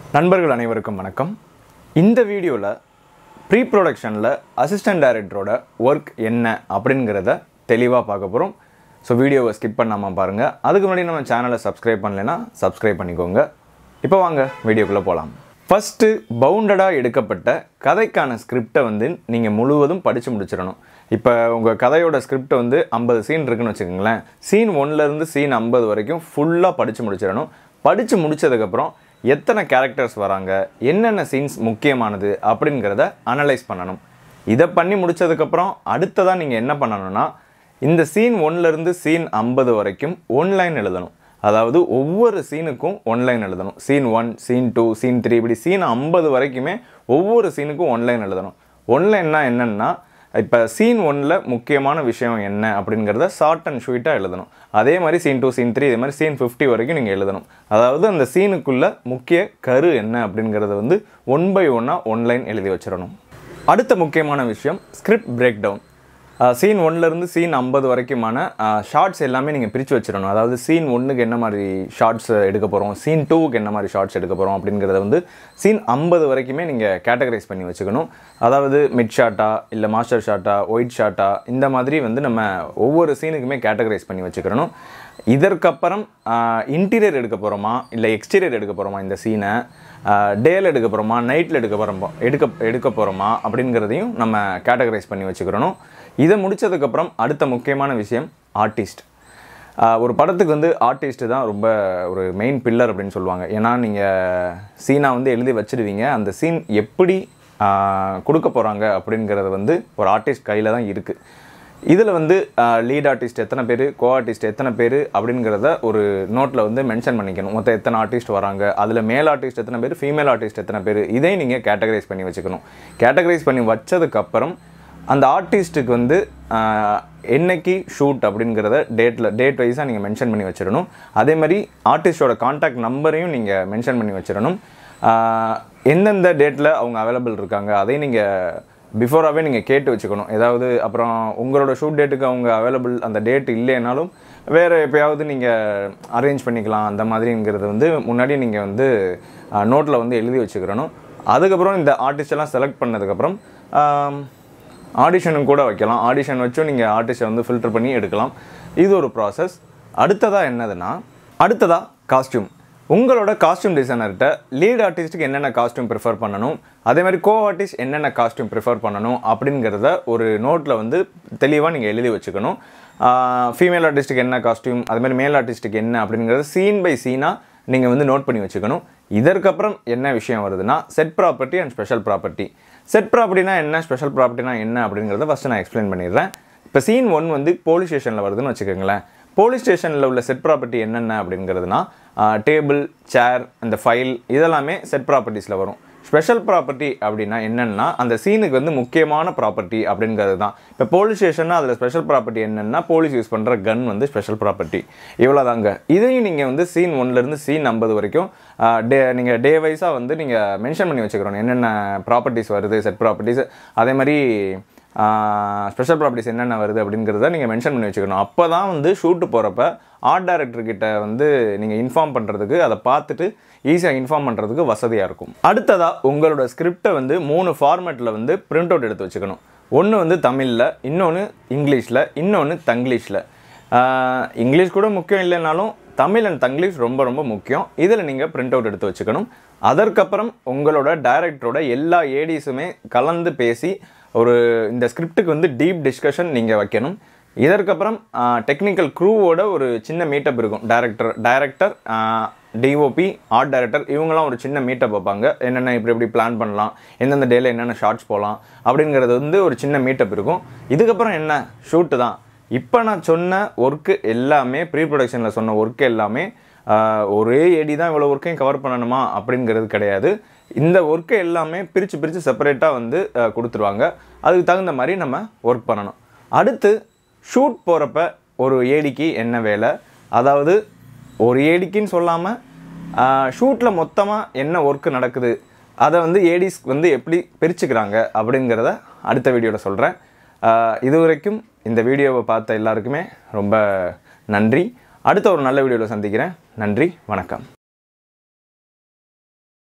நண்பர்கள் அனைவருக்கும் வணக்கம் இந்த வீடியோவில் ப்ரீ ப்ரொடக்ஷனில் அசிஸ்டன்ட் டைரக்டரோட ஒர்க் என்ன அப்படிங்கிறத தெளிவாக பார்க்க போகிறோம் ஸோ வீடியோவை ஸ்கிப் பண்ணாமல் பாருங்கள் அதுக்கு முன்னாடி நம்ம சேனலை சப்ஸ்கிரைப் பண்ணலைன்னா சப்ஸ்கிரைப் பண்ணிக்கோங்க இப்போ வாங்க வீடியோக்குள்ளே போகலாம் ஃபஸ்ட்டு பவுண்டடாக எடுக்கப்பட்ட கதைக்கான ஸ்கிரிப்டை வந்து நீங்கள் முழுவதும் படித்து முடிச்சிடணும் இப்போ உங்கள் கதையோட ஸ்கிரிப்ட் வந்து ஐம்பது சீன் இருக்குன்னு வச்சுக்கோங்களேன் சீன் ஒன்லேருந்து சீன் ஐம்பது வரைக்கும் ஃபுல்லாக படித்து முடிச்சிடணும் படித்து முடிச்சதுக்கப்புறம் எத்தனை கேரக்டர்ஸ் வராங்க என்னென்ன சீன்ஸ் முக்கியமானது அப்படிங்கிறத அனலைஸ் பண்ணணும் இதை பண்ணி முடிச்சதுக்கப்புறம் அடுத்ததாக நீங்கள் என்ன பண்ணணும்னா இந்த சீன் ஒன்லேருந்து சீன் ஐம்பது வரைக்கும் ஒன்லைன் எழுதணும் அதாவது ஒவ்வொரு சீனுக்கும் ஒன்லைன் எழுதணும் scene one scene two scene three இப்படி சீன் ஐம்பது வரைக்குமே ஒவ்வொரு சீனுக்கும் ஒன்லைன் எழுதணும் ஒன்லைன்னா என்னென்னா இப்போ சீன் ஒன்ல முக்கியமான விஷயம் என்ன அப்படிங்கிறத ஷார்ட் அண்ட் ஸ்வீட்டாக எழுதணும் அதே மாதிரி சீன் டூ சீன் த்ரீ இதே மாதிரி சீன் ஃபிஃப்டி வரைக்கும் நீங்கள் எழுதணும் அதாவது அந்த சீனுக்குள்ள முக்கிய கரு என்ன அப்படிங்கிறத வந்து ஒன் பை ஒன்னாக ஒன்லைன் எழுதி வச்சிடணும் அடுத்த முக்கியமான விஷயம் ஸ்கிரிப்ட் பிரேக் டவுன் சீன் ஒன்லேருந்து சீன் ஐம்பது வரைக்குமான ஷார்ட்ஸ் எல்லாமே நீங்கள் பிரித்து வச்சிடணும் அதாவது சீன் ஒன்றுக்கு என்ன மாதிரி ஷார்ட்ஸ் எடுக்க போகிறோம் சீன் டூவுக்கு என்ன மாதிரி ஷார்ட்ஸ் எடுக்க போகிறோம் அப்படிங்கிறத வந்து சீன் ஐம்பது வரைக்குமே நீங்கள் கேட்டகரைஸ் பண்ணி வச்சுக்கணும் அதாவது மிட் ஷாட்டா இல்லை மாஸ்டர் ஷாட்டா ஒயிட் ஷாட்டா இந்த மாதிரி வந்து நம்ம ஒவ்வொரு சீனுக்குமே கேட்டகரைஸ் பண்ணி வச்சுக்கிறணும் இதற்கப்புறம் இன்டீரியர் எடுக்க போகிறோமா இல்லை எக்ஸ்டீரியர் எடுக்க போகிறோமா இந்த சீனை டேல எடுக்க போகிறோமா நைட்டில் எடுக்க போகிறோமா எடுக்க எடுக்க போகிறோமா அப்படிங்கிறதையும் நம்ம கேட்டகரைஸ் பண்ணி வச்சுக்கிறணும் இதை முடித்ததுக்கப்புறம் அடுத்த முக்கியமான விஷயம் ஆர்டிஸ்ட் ஒரு படத்துக்கு வந்து ஆர்டிஸ்ட் தான் ரொம்ப ஒரு மெயின் பில்லர் அப்படின்னு சொல்லுவாங்க ஏன்னா நீங்கள் சீனை வந்து எழுதி வச்சிடுவீங்க அந்த சீன் எப்படி கொடுக்க போகிறாங்க அப்படிங்கிறது வந்து ஒரு ஆர்டிஸ்ட் கையில் தான் இருக்குது இதில் வந்து லீட் ஆர்டிஸ்ட் எத்தனை பேர் கோ ஆர்டிஸ்ட் எத்தனை பேர் அப்படிங்கிறத ஒரு நோட்டில் வந்து மென்ஷன் பண்ணிக்கணும் மொத்தம் எத்தனை ஆர்டிஸ்ட் வராங்க அதில் மேல் ஆர்டிஸ்ட் எத்தனை பேர் ஃபீமேல் ஆர்டிஸ்ட் எத்தனை பேர் இதை நீங்கள் கேட்டகரைஸ் பண்ணி வச்சுக்கணும் கேட்டகரைஸ் பண்ணி வச்சதுக்கப்புறம் அந்த ஆர்டிஸ்ட்டுக்கு வந்து என்னைக்கு ஷூட் அப்படிங்கிறத டேட்டில் டேட் வைஸாக நீங்கள் மென்ஷன் பண்ணி வச்சிடணும் அதே மாதிரி ஆர்டிஸ்டோட காண்டாக்ட் நம்பரையும் நீங்கள் மென்ஷன் பண்ணி வச்சிடணும் எந்தெந்த டேட்டில் அவங்க அவைலபிள் இருக்காங்க அதையும் நீங்கள் பிஃபோராகவே நீங்கள் கேட்டு வச்சுக்கணும் ஏதாவது அப்புறம் உங்களோட ஷூட் டேட்டுக்கு அவங்க அவைலபிள் அந்த டேட் இல்லைனாலும் வேறு எப்போயாவது நீங்கள் அரேஞ்ச் பண்ணிக்கலாம் அந்த மாதிரிங்கிறது வந்து முன்னாடி நீங்கள் வந்து நோட்டில் வந்து எழுதி வச்சுக்கிறணும் அதுக்கப்புறம் இந்த ஆர்டிஸ்டெல்லாம் செலக்ட் பண்ணதுக்கப்புறம் ஆடிஷனும் கூட வைக்கலாம் ஆடிஷன் வச்சும் நீங்கள் ஆர்டிஸ்ட்டை வந்து ஃபில்டர் பண்ணி எடுக்கலாம் இது ஒரு ப்ராசஸ் அடுத்ததாக என்னதுன்னா அடுத்ததாக காஸ்டியூம் உங்களோட காஸ்டியூம் டிசைனர்கிட்ட லீட் ஆர்டிஸ்ட்டுக்கு என்னென்ன காஸ்டியூம் ப்ரிஃபர் பண்ணணும் அதே மாதிரி கோ ஆர்டிஸ்ட் என்னென்ன காஸ்டியூம் ப்ரிஃபர் பண்ணணும் அப்படிங்கிறத ஒரு நோட்டில் வந்து தெளிவாக நீங்கள் எழுதி வச்சுக்கணும் ஃபீமேல் ஆர்டிஸ்ட்டுக்கு என்ன காஸ்டியூம் அதே மாதிரி மேல் ஆர்டிஸ்ட்டுக்கு என்ன அப்படிங்கிறத சீன் பை சீனாக நீங்கள் வந்து நோட் பண்ணி வச்சுக்கணும் இதற்கப்புறம் என்ன விஷயம் வருதுன்னா set property and special property set ப்ராப்பர்ட்டினா என்ன ஸ்பெஷல் ப்ராப்பர்ட்டினா என்ன அப்படிங்கிறத ஃபஸ்ட்டு நான் எக்ஸ்பிளைன் பண்ணிடுறேன் இப்போ சீன் ஒன் வந்து போலீஸ் ஸ்டேஷனில் வருதுன்னு வச்சுக்கோங்களேன் போலீஸ் ஸ்டேஷனில் உள்ள செட் ப்ராப்பர்ட்டி என்னென்ன அப்படிங்கிறதுனா டேபிள் சேர் அந்த ஃபைல் இதெல்லாமே செட் ப்ராப்பர்ட்டிஸில் வரும் ஸ்பெஷல் ப்ராப்பர்ட்டி அப்படின்னா என்னென்னா அந்த சீனுக்கு வந்து முக்கியமான ப்ராப்பர்ட்டி அப்படிங்கிறது தான் இப்போ போலீஸ் ஸ்டேஷன்னா அதில் ஸ்பெஷல் ப்ராப்பர்ட்டி என்னென்னா போலீஸ் யூஸ் பண்ணுற கன் வந்து ஸ்பெஷல் ப்ராப்பர்ட்டி இவ்வளோதாங்க இதையும் நீங்கள் வந்து சீன் ஒன்லேருந்து சீன் ஐம்பது வரைக்கும் டே நீங்கள் டே வைஸாக வந்து நீங்கள் மென்ஷன் பண்ணி வச்சுக்கிறோம் என்னென்ன ப்ராப்பர்ட்டிஸ் வருது செட் ப்ராப்பர்ட்டிஸ் அதே மாதிரி ஸ்பெஷல் ப்ராப்பர்ட்டிஸ் என்னென்ன வருது அப்படிங்கிறத நீங்கள் மென்ஷன் பண்ணி வச்சுக்கணும் அப்போ தான் வந்து ஷூட்டு போகிறப்ப ஆர்ட் டைரக்டர்கிட்ட வந்து நீங்கள் இன்ஃபார்ம் பண்ணுறதுக்கு அதை பார்த்துட்டு ஈஸியாக இன்ஃபார்ம் பண்ணுறதுக்கு வசதியாக இருக்கும் அடுத்ததாக உங்களோட ஸ்கிரிப்டை வந்து மூணு ஃபார்மேட்டில் வந்து பிரிண்ட் அவுட் எடுத்து வச்சுக்கணும் ஒன்று வந்து தமிழில் இன்னொன்று இங்கிலீஷில் இன்னொன்று தங்கிலீஷில் இங்கிலீஷ் கூட முக்கியம் இல்லைனாலும் தமிழ் அண்ட் தங்கிலீஷ் ரொம்ப ரொம்ப முக்கியம் இதில் நீங்கள் பிரிண்ட் அவுட் எடுத்து வச்சுக்கணும் அதற்கப்புறம் உங்களோட டைரக்டரோட எல்லா ஏடிஸுமே கலந்து பேசி ஒரு இந்த ஸ்கிரிப்டுக்கு வந்து டீப் டிஸ்கஷன் நீங்கள் வைக்கணும் இதற்கப்புறம் டெக்னிக்கல் க்ரூவோட ஒரு சின்ன மீட்டப் இருக்கும் director director DOP art director இவங்களாம் ஒரு சின்ன மீட்டப் வைப்பாங்க என்னென்ன இப்படி இப்படி பிளான் பண்ணலாம் எந்தெந்த டேல என்னென்ன ஷார்ட்ஸ் போகலாம் அப்படிங்கிறது வந்து ஒரு சின்ன மீட்டப் இருக்கும் இதுக்கப்புறம் என்ன ஷூட்டு தான் இப்போ நான் சொன்ன ஒர்க்கு எல்லாமே ப்ரீ ப்ரொடக்ஷனில் சொன்ன ஒர்க்கு எல்லாமே ஒரே ஏடி தான் இவ்வளோ ஒர்க்கையும் கவர் பண்ணணுமா அப்படிங்கிறது கிடையாது இந்த ஒர்க்கை எல்லாமே பிரித்து பிரித்து செப்பரேட்டாக வந்து கொடுத்துருவாங்க அதுக்கு தகுந்த மாதிரி நம்ம ஒர்க் பண்ணணும் அடுத்து ஷூட் போகிறப்ப ஒரு ஏடிக்கு என்ன வேலை அதாவது ஒரு ஏடிக்குன்னு சொல்லாமல் ஷூட்டில் மொத்தமாக என்ன ஒர்க்கு நடக்குது அதை வந்து ஏடிஸ் வந்து எப்படி பிரிச்சுக்கிறாங்க அப்படிங்கிறத அடுத்த வீடியோவில் சொல்கிறேன் இது வரைக்கும் இந்த வீடியோவை பார்த்த எல்லாருக்குமே ரொம்ப நன்றி அடுத்த ஒரு நல்ல வீடியோவில் சந்திக்கிறேன் நன்றி வணக்கம்